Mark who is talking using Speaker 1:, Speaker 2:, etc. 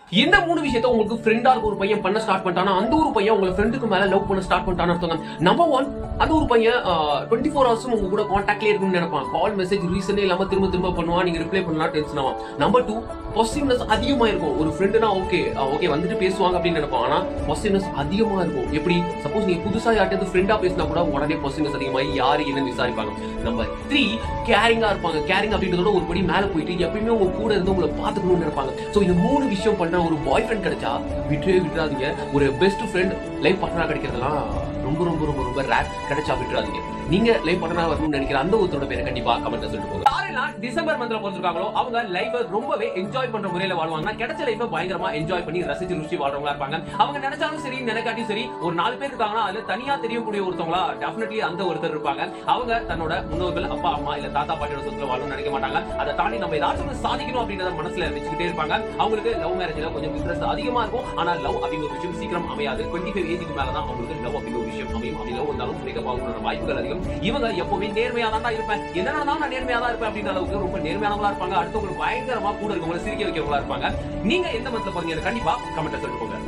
Speaker 1: இந்த மூணு விஷயத்த உங்களுக்கு ஃப்ரெண்டா இருக்க ஒரு பையன் பண்ண ஸ்டார்ட் பண்ணிட்டானா அந்த ஒரு பையன் உங்க ஃப்ரெண்டுக்கு மேல லவ் பண்ண ஸ்டார்ட் பண்ணிட்டான்னு அர்த்தம் நம்பர் ஒன் அந்த ஒரு பையன் டுவெண்ட்டி ஃபோர் ஹவர்ஸும் உங்க கூட கான்டாக்ட்ல இருக்கும்னு நினைப்பான் கால் மெசேஜ் ரீசனே இல்லாம திரும்ப திரும்ப பண்ணுவான் நீங்க ரிப்ளை பண்ணலாம் டென்ஷன் ஆகும் நம்பர் டூ பாசிட்டிவ்னஸ் அதிகமா இருக்கும் ஒரு ஃப்ரெண்டுனா ஓகே ஓகே வந்துட்டு பேசுவாங்க அப்படின்னு நினைப்பான் ஆனா பாசிட்டிவ்னஸ் அதிகமா இருக்கும் எப்படி சப்போஸ் நீங்க புதுசா யார்கிட்ட ஃப்ரெண்டா பேசினா கூட உடனே பாசிட்டிவ்னஸ் அதிகமாகி யாரு என்னன்னு விசாரிப்பாங்க நம்பர் த்ரீ கேரிங்கா இருப்பாங்க கேரிங் அப்படின்றதோட ஒரு படி மேல போயிட்டு எப்பயுமே உங்க கூட இருந்து உங்களை பாத்துக்கணும்னு நினைப்பாங்க சோ இந்த மூணு விஷயம் பண்ற ஒரு பாய் ஃப்ரெண்ட் கிடைச்சா விட்டுவே விட்டுறாதீங்க ஒரு பெஸ்ட் ஃப்ரெண்ட் லைஃப் பார்ட்னரா கிடைக்கிறதுலாம் ரொம்ப ரொம்ப ரொம்ப ரொம்ப ரேர் கிடைச்சா விட்டுறாதீங்க நீங்க லைஃப் பார்ட்னரா வரணும்னு நினைக்கிற அந்த ஒருத்தரோட பேரை கண்டிப்பா கமெண்ட்ல சொல்லிட்டு போங்க யாரெல்லாம் டிசம்பர் மந்த்ல பிறந்திருக்காங்களோ அவங்க லைஃப ரொம்பவே என்ஜாய் பண்ற முறையில வாழ்வாங்க கிடைச்ச லைஃப பயங்கரமா என்ஜாய் பண்ணி ரசிச்சு ருசி வாழ்றவங்களா இருப்பாங்க அவங்க நினைச்சாலும் சரி நினைக்காட்டியும் சரி ஒரு நாலு பேர் இருக்காங்கன்னா அதுல தனியா தெரியக்கூடிய ஒருத்தவங்களா டெஃபினெட்லி அந்த ஒருத்தர் இருப்பாங்க அவங்க தன்னோட முன்னோர்கள் அப்பா அம்மா இல்ல தாத்தா பாட்டியோட சொத்துல வாழணும்னு நினைக்க மாட்டாங்க அதை தாண்டி நம்ம ஏதாச்சும் ஒண்ணு சாதிக்கணும் அப்படின்றத மனசுல வச்சுக்கிட்டே இருப்பாங்க அவங்களுக்கு லவ் மேரேஜ்ல கொஞ்சம் இன்ட்ரெஸ்ட் அதிகமா இருக்கும் ஆனா லவ் அப்படிங்கிற ஒரு விஷயம் சீக்கிரம் அமையாது டுவெண்ட்டி ஃபைவ் ஏஜுக்கு மேலதான் அவங்களுக்கு லவ் அப்படிங்கிற ஒரு விஷயம் அமையும் அப்படி லவ் வந்தாலும் பிரேக்கப் ஆகுற வாய்ப்புகள் அதிகம் இவங்க எப்பவுமே நேர்மையா தான் இருப்பேன் என்ன நடந்தாலும் நான் நேர்மையா தான் இருப்பேன் அப்படின்ற அளவுக்கு ரொம்ப நேர்மையானவங்களா இருப்பாங்க அடுத்தவங்களுக்கு பயங்கரமா கூட இருக்கவங்க சிரிக்க வைக்கிறவங்களா இருப்பாங்க நீங்க எந்த மதத்துல போறீங்க கண்டிப்பா கமெண்ட் சொல்லிட்டு போங்க